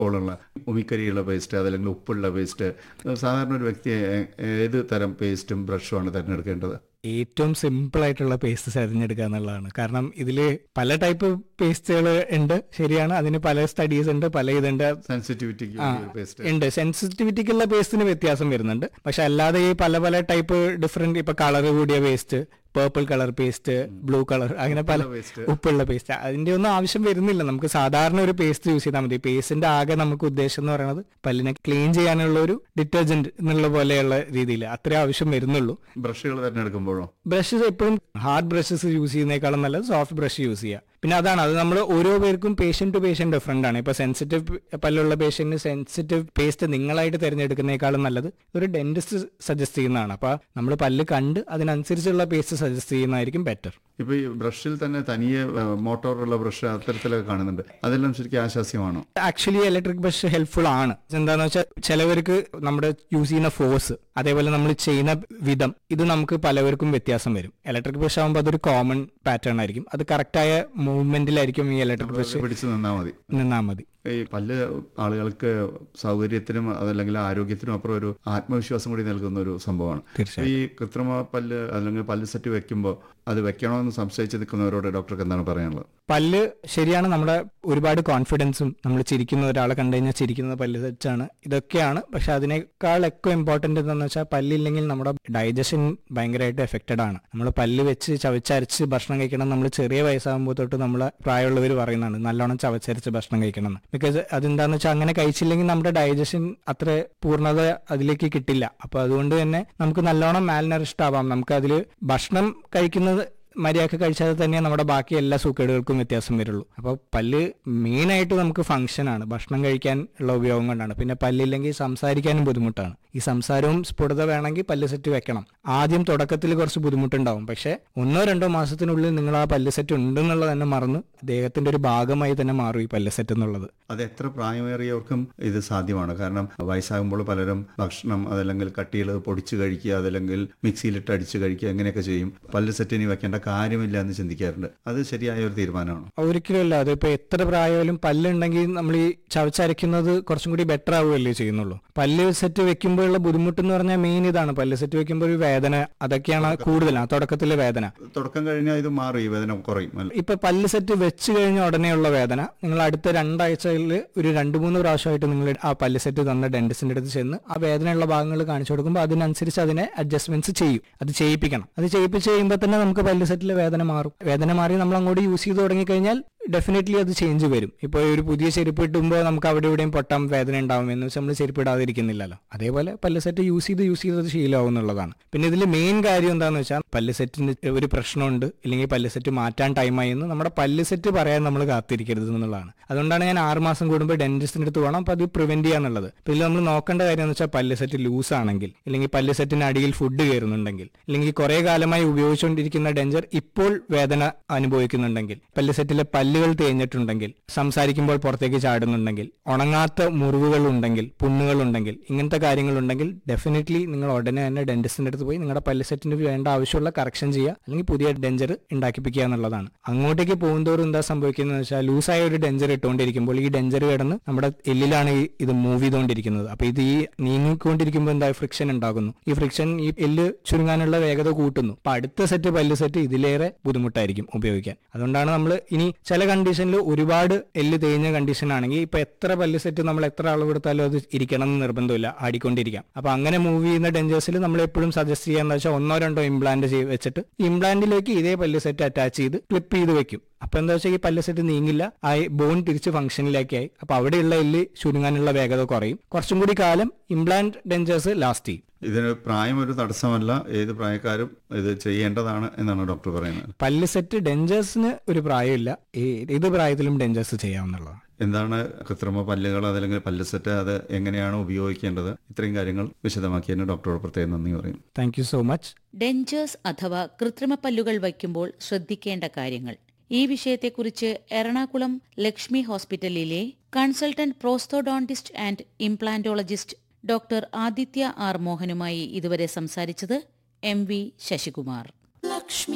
ഉള്ള ഉമിക്കരിയുള്ള പേസ്റ്റ് അതല്ലെങ്കിൽ ഉപ്പുള്ള പേസ്റ്റ് സാധാരണ ഒരു വ്യക്തി ഏ- ഏത് തരം പേസ്റ്റും ബ്രഷുമാണ് തിരഞ്ഞെടുക്കേണ്ടത് ഏറ്റവും സിമ്പിൾ ആയിട്ടുള്ള പേസ്റ്റ് തിരഞ്ഞെടുക്കുക എന്നുള്ളതാണ് കാരണം ഇതിൽ പല ടൈപ്പ് പേസ്റ്റുകൾ ഉണ്ട് ശരിയാണ് അതിന് പല സ്റ്റഡീസ് ഉണ്ട് പല ഇതുണ്ട് സെൻസിറ്റിവിറ്റിക്ക് ആ, ഒരു പേസ്റ്റ് ഉണ്ട് സെൻസിറ്റിവിറ്റിക്കുള്ള പേസ്റ്റിന് വ്യത്യാസം വരുന്നുണ്ട് പക്ഷെ അല്ലാതെ ഈ പല പല ടൈപ്പ് ഡിഫറെന്റ് ഇപ്പൊ കളർ കൂടിയ paste purple colour paste blue colour അങ്ങനെ പല പേസ്റ്റ് ഉപ്പുള്ള പേസ്റ്റ് അതിന്റെ ഒന്നും ആവശ്യം വരുന്നില്ല നമുക്ക് സാധാരണ ഒരു പേസ്റ്റ് യൂസ് ചെയ്താൽ മതി പേസ്റ്റിന്റെ ആകെ നമുക്ക് ഉദ്ദേശം എന്ന് പറയുന്നത് പല്ലിനെ ക്ലീൻ ചെയ്യാനുള്ള ഒരു ഡിറ്റർജന്റ് എന്നുള്ള പോലെയുള്ള രീതിയിൽ അത്രേ ആവശ്യം വരുന്നുള്ളൂ ബ്രഷുകൾ തിരഞ്ഞെടുക്കുമ്പോഴോ ബ്രഷസ് എപ്പോഴും ഹാർഡ് ബ്രഷസ് യൂസ് ചെയ്യുന്നേക്കാളും നല്ലത് സോഫ്റ്റ് ബ്രഷ് യൂസ് ചെയ്യുക പിന്നെ അതാണ് അത് നമ്മൾ ഓരോ പേർക്കും പേഷ്യന്റ് ടു പേഷ്യന്റ് ഡിഫറെന്റ് ആണ് ഇപ്പൊ സെൻസിറ്റീവ് പല്ലുള്ള പേഷ്യന്റിന് സെൻസിറ്റീവ് പേസ്റ്റ് നിങ്ങളായിട്ട് തിരഞ്ഞെടുക്കുന്നേക്കാളും നല്ലത് ഒരു ഡെന്റിസ്റ്റ് സജസ്റ്റ് ചെയ്യുന്നതാണ് അപ്പൊ നമ്മൾ പല്ല് കണ്ട് അതിനനുസരിച്ചുള്ള പേസ്റ്റ് സജസ്റ്റ് ചെയ്യുന്നതായിരിക്കും ബെറ്റർ ഇപ്പൊ ഈ ബ്രഷിൽ തന്നെ തനിയെ മോട്ടോറുള്ള ബ്രഷ് അത്തരത്തിലൊക്കെ കാണുന്നുണ്ട് അതെല്ലാം ശരിക്കും ആശാസ്യമാണോ ആക്ച്വലി ഇലക്ട്രിക് ബ്രഷ് ഹെൽപ്ഫുൾ ആണ് എന്താന്ന് വെച്ചാൽ ചിലവർക്ക് നമ്മുടെ യൂസ് ചെയ്യുന്ന ഫോഴ്സ് അതേപോലെ നമ്മൾ ചെയ്യുന്ന വിധം ഇത് നമുക്ക് പലവർക്കും വ്യത്യാസം വരും ഇലക്ട്രിക് ബ്രഷ് ആകുമ്പോൾ അതൊരു കോമൺ പാറ്റേൺ ആയിരിക്കും അത് കറക്റ്റായ മൂവ്മെന്റിലായിരിക്കും ഈ ഇലക്ട്രിക് ബ്രഷ് പിടിച്ചു നിന്നാൽ മതി നിന്നാൽ മതി ഈ പല്ല് ആളുകൾക്ക് സൗകര്യത്തിനും അതല്ലെങ്കിൽ ആരോഗ്യത്തിനും അപ്പുറം ഒരു ആത്മവിശ്വാസം കൂടി നൽകുന്ന ഒരു സംഭവമാണ് തീർച്ചയായും ഈ കൃത്രിമ പല്ല് അല്ലെങ്കിൽ പല്ല് സെറ്റ് വെക്കുമ്പോൾ അത് വെക്കണമെന്ന് സംശയിച്ച് നിൽക്കുന്നവരോട് ഡോക്ടർക്ക് എന്താണ് പറയാനുള്ളത് പല്ല് ശരിയാണ് നമ്മുടെ ഒരുപാട് കോൺഫിഡൻസും നമ്മൾ ചിരിക്കുന്ന ഒരാളെ കണ്ടു കഴിഞ്ഞാൽ ചിരിക്കുന്ന പല്ല് തെറ്റാണ് ഇതൊക്കെയാണ് പക്ഷെ അതിനേക്കാൾ ഒക്കെ ഇമ്പോർട്ടന്റ് എന്താണെന്ന് വെച്ചാൽ പല്ലില്ലെങ്കിൽ നമ്മുടെ ഡൈജഷൻ ഭയങ്കരമായിട്ട് എഫക്റ്റഡ് ആണ് നമ്മൾ പല്ല് വെച്ച് ചവച്ചരച്ച് ഭക്ഷണം കഴിക്കണം നമ്മൾ ചെറിയ വയസ്സാകുമ്പോൾ തൊട്ട് നമ്മളെ പ്രായമുള്ളവർ പറയുന്നതാണ് നല്ലോണം ചവച്ചരച്ച് ഭക്ഷണം കഴിക്കണം എന്ന് ബിക്കോസ് അതെന്താന്ന് വെച്ചാൽ അങ്ങനെ കഴിച്ചില്ലെങ്കിൽ നമ്മുടെ ഡൈജഷൻ അത്ര പൂർണ്ണത അതിലേക്ക് കിട്ടില്ല അപ്പൊ അതുകൊണ്ട് തന്നെ നമുക്ക് നല്ലോണം മാൽനറിഷ്ഡ് ആവാം നമുക്ക് അതിൽ ഭക്ഷണം കഴിക്കുന്നത് മര്യാദക്ക് കഴിച്ചാൽ തന്നെ നമ്മുടെ ബാക്കി എല്ലാ സൂക്കേടുകൾക്കും വ്യത്യാസം വരുള്ളൂ അപ്പോൾ പല്ല് മെയിനായിട്ട് നമുക്ക് ഫംഗ്ഷനാണ് ഭക്ഷണം കഴിക്കാൻ ഉള്ള ഉപയോഗം കൊണ്ടാണ് പിന്നെ പല്ലില്ലെങ്കിൽ സംസാരിക്കാനും ബുദ്ധിമുട്ടാണ് ഈ സംസാരവും സ്ഫുടത വേണമെങ്കിൽ പല്ല് സെറ്റ് വെക്കണം ആദ്യം തുടക്കത്തിൽ കുറച്ച് ബുദ്ധിമുട്ടുണ്ടാവും പക്ഷെ ഒന്നോ രണ്ടോ മാസത്തിനുള്ളിൽ നിങ്ങൾ ആ പല്ല് സെറ്റ് ഉണ്ടെന്നുള്ളത് തന്നെ മറന്ന് ദേഹത്തിന്റെ ഒരു ഭാഗമായി തന്നെ മാറും ഈ പല്ല് സെറ്റ് എന്നുള്ളത് അത് എത്ര പ്രായമേറിയവർക്കും ഇത് സാധ്യമാണ് കാരണം വയസ്സാകുമ്പോൾ പലരും ഭക്ഷണം അതല്ലെങ്കിൽ കട്ടികൾ പൊടിച്ച് കഴിക്കുക അതല്ലെങ്കിൽ മിക്സിയിലിട്ട് അടിച്ച് കഴിക്കുക എങ്ങനെയൊക്കെ ചെയ്യും പല്ല് സെറ്റ് ഇനി വെക്കേണ്ട കാര്യമില്ല എന്ന് ചിന്തിക്കാറുണ്ട് അത് ശരിയായ ഒരു തീരുമാനമാണ് ഒരിക്കലുമല്ല അതിപ്പോ എത്ര പ്രായമായാലും പല്ലുണ്ടെങ്കിൽ നമ്മൾ ഈ ചവച്ചരയ്ക്കുന്നത് കുറച്ചും കൂടി ബെറ്റർ ആവുകയല്ലേ ചെയ്യുന്നുള്ളൂ പല്ല് സെറ്റ് വെക്കുമ്പോഴുള്ള ബുദ്ധിമുട്ട് എന്ന് പറഞ്ഞാൽ മെയിൻ ഇതാണ് പല്ല് സെറ്റ് വെക്കുമ്പോൾ ഒരു വേദന അതൊക്കെയാണ് കൂടുതൽ ആ തുടക്കത്തിലെ വേദന തുടക്കം കഴിഞ്ഞാൽ ഇത് മാറും ഈ വേദന കുറയും അല്ല ഇപ്പൊ പല്ല് സെറ്റ് വെച്ച് കഴിഞ്ഞ ഉടനെയുള്ള വേദന നിങ്ങൾ അടുത്ത രണ്ടാഴ്ചയിൽ ഒരു രണ്ട് മൂന്ന് പ്രാവശ്യമായിട്ട് നിങ്ങൾ ആ പല്ല് സെറ്റ് തന്ന ഡെന്റിസ്റ്റിന്റെ അടുത്ത് ചെന്ന് ആ വേദനയുള്ള ഭാഗങ്ങൾ കാണിച്ചു കൊടുക്കുമ്പോൾ അതിനനുസരിച്ച് അതിനെ അഡ്ജസ്റ്റ്മെന്റ്സ് ചെയ്യും അത് ചെയ്യിപ്പിക്കണം അത് ചെയ്യിപ്പിച്ച് കഴിയുമ്പോൾ തന്നെ നമുക്ക് പല്ല് സെറ്റിലെ വേദന മാറും വേദന മാറി നമ്മൾ അങ്ങോട്ട് യൂസ് ചെയ്ത് തുടങ്ങി കഴിഞ്ഞാൽ ഡെഫിനറ്റ്ലി അത് ചേഞ്ച് വരും ഇപ്പോൾ ഒരു പുതിയ ചെരുപ്പ് ഇട്ടുമ്പോൾ നമുക്ക് അവിടെ ഇവിടെയും പൊട്ടാൻ വേദന ഉണ്ടാവും എന്ന് വെച്ചാൽ നമ്മൾ ചെരുപ്പ് ഇടാതിരിക്കുന്നില്ലല്ലോ അതേപോലെ പല്ല് സെറ്റ് യൂസ് ചെയ്ത് യൂസ് ചെയ്തത് ശീലമാവും എന്നുള്ളതാണ് പിന്നെ ഇതിൽ മെയിൻ കാര്യം എന്താണെന്ന് വെച്ചാൽ പല്ല് സെറ്റിന് ഒരു പ്രശ്നമുണ്ട് ഇല്ലെങ്കിൽ പല്ല് സെറ്റ് മാറ്റാൻ ടൈമായി എന്ന് നമ്മുടെ പല്ല് സെറ്റ് പറയാൻ നമ്മൾ കാത്തിരിക്കരുത് എന്നുള്ളതാണ് അതുകൊണ്ടാണ് ഞാൻ ആറ് മാസം കൂടുമ്പോൾ ഡെന്റിസ്റ്റിന്റെ അടുത്ത് പോകണം അപ്പോൾ അത് പ്രിവെന്റ് ചെയ്യാന്നുള്ളത് അപ്പോൾ ഇതിൽ നമ്മൾ നോക്കേണ്ട കാര്യം എന്ന് വെച്ചാൽ പല്ല് സെറ്റ് ലൂസ് ആണെങ്കിൽ അല്ലെങ്കിൽ പല്ല് സെറ്റിന് അടിയിൽ ഫുഡ് കയറുന്നുണ്ടെങ്കിൽ അല്ലെങ്കിൽ കുറെ കാലമായി ഉപയോഗിച്ചുകൊണ്ടിരിക്കുന്ന ഡെഞ്ചർ ഇപ്പോൾ വേദന അനുഭവിക്കുന്നുണ്ടെങ്കിൽ പല്ല് സെറ്റിലെ പല്ലുകൾ തേഞ്ഞിട്ടുണ്ടെങ്കിൽ സംസാരിക്കുമ്പോൾ പുറത്തേക്ക് ചാടുന്നുണ്ടെങ്കിൽ ഉണങ്ങാത്ത മുറിവുകൾ ഉണ്ടെങ്കിൽ പുണ്ണുകൾ ഉണ്ടെങ്കിൽ ഇങ്ങനത്തെ കാര്യങ്ങൾ ഉണ്ടെങ്കിൽ ഡെഫിനറ്റ്ലി നിങ്ങൾ ഉടനെ തന്നെ ഡെന്റിസ്റ്റിന്റെ അടുത്ത് പോയി നിങ്ങളുടെ പല്ല് സെറ്റിന് വേണ്ട ആവശ്യമുള്ള കറക്ഷൻ ചെയ്യുക അല്ലെങ്കിൽ പുതിയ ഡെഞ്ചർ ഉണ്ടാക്കിപ്പിക്കുക എന്നുള്ളതാണ് അങ്ങോട്ടേക്ക് പോകുന്തോറും എന്താ സംഭവിക്കുന്നത് വെച്ചാൽ ലൂസായ ഒരു ഡെഞ്ചർ ഇട്ടുകൊണ്ടിരിക്കുമ്പോൾ ഈ ഡെഞ്ചർ കിടന്ന് നമ്മുടെ എല്ലിലാണ് ഈ ഇത് മൂവ് ചെയ്തുകൊണ്ടിരിക്കുന്നത് അപ്പൊ ഇത് ഈ നീങ്ങിക്കൊണ്ടിരിക്കുമ്പോൾ എന്താ ഫ്രിക്ഷൻ ഉണ്ടാകുന്നു ഈ ഫ്രിക്ഷൻ ഈ എല്ല് ചുരുങ്ങാനുള്ള വേഗത കൂട്ടുന്നു അപ്പൊ അടുത്ത സെറ്റ് പല്ല് സെറ്റ് ഇതിലേറെ ബുദ്ധിമുട്ടായിരിക്കും ഉപയോഗിക്കാൻ അതുകൊണ്ടാണ് നമ്മൾ ഇനി ചില കണ്ടീഷനിൽ ഒരുപാട് എല്ല് തേഞ്ഞ കണ്ടീഷൻ ആണെങ്കിൽ ഇപ്പൊ എത്ര പല്ല് സെറ്റ് നമ്മൾ എത്ര അളവെടുത്താലും അത് ഇരിക്കണം എന്ന് നിർബന്ധമില്ല ആടിക്കൊണ്ടിരിക്കാം അപ്പൊ അങ്ങനെ മൂവ് ചെയ്യുന്ന ഡെഞ്ചേഴ്സിൽ നമ്മൾ എപ്പോഴും സജസ്റ്റ് ചെയ്യാന്ന് വെച്ചാൽ ഒന്നോ രണ്ടോ ഇംപ്ലാന്റ് ചെയ്ത് വെച്ചിട്ട് ഇംപ്ലാന്റിലേക്ക് ഇതേ പല്ല് സെറ്റ് അറ്റാച്ച് ചെയ്ത് ക്ലിപ്പ് ചെയ്ത് വെക്കും അപ്പൊ എന്താ വെച്ചാൽ ഈ പല്ല് സെറ്റ് നീങ്ങില്ല ആ ബോൺ തിരിച്ച് ഫംഗ്ഷനിലേക്കായി അപ്പൊ അവിടെയുള്ള എല്ല് ചുരുങ്ങാനുള്ള വേഗത കുറയും കുറച്ചും കൂടി കാലം ഇംപ്ലാന്റ് ഡെഞ്ചേഴ്സ് ലാസ്റ്റ് ചെയ്യും ഇതിന് പ്രായം ഒരു തടസ്സമല്ല ഏത് പ്രായക്കാരും ഇത് ചെയ്യേണ്ടതാണ് എന്നാണ് ഡോക്ടർ പറയുന്നത് പല്ല് സെറ്റ് ഡെഞ്ചേഴ്സിന് ഒരു പ്രായമില്ല ഈ- ഏത് പ്രായത്തിലും ഡെഞ്ചേഴ്സ് ചെയ്യാവുന്നതാണ് എന്താണ് കൃത്രിമ പല്ലുകൾ അതല്ലെങ്കിൽ പല്ല് സെറ്റ് അത് എങ്ങനെയാണ് ഉപയോഗിക്കേണ്ടത് ഇത്രയും കാര്യങ്ങൾ വിശദമാക്കിയതിന് ഡോക്ടറോട് പ്രത്യേകം നന്ദി പറയും thank you so much dentures അഥവാ കൃത്രിമ പല്ലുകൾ വയ്ക്കുമ്പോൾ ശ്രദ്ധിക്കേണ്ട കാര്യങ്ങൾ ഈ വിഷയത്തെക്കുറിച്ച് എറണാകുളം ലക്ഷ്മി ഹോസ്പിറ്റലിലെ consultant prosthodontist and implantologist doctor Aditya R മോഹനുമായി ഇതുവരെ സംസാരിച്ചത് എം വി ശശികുമാർ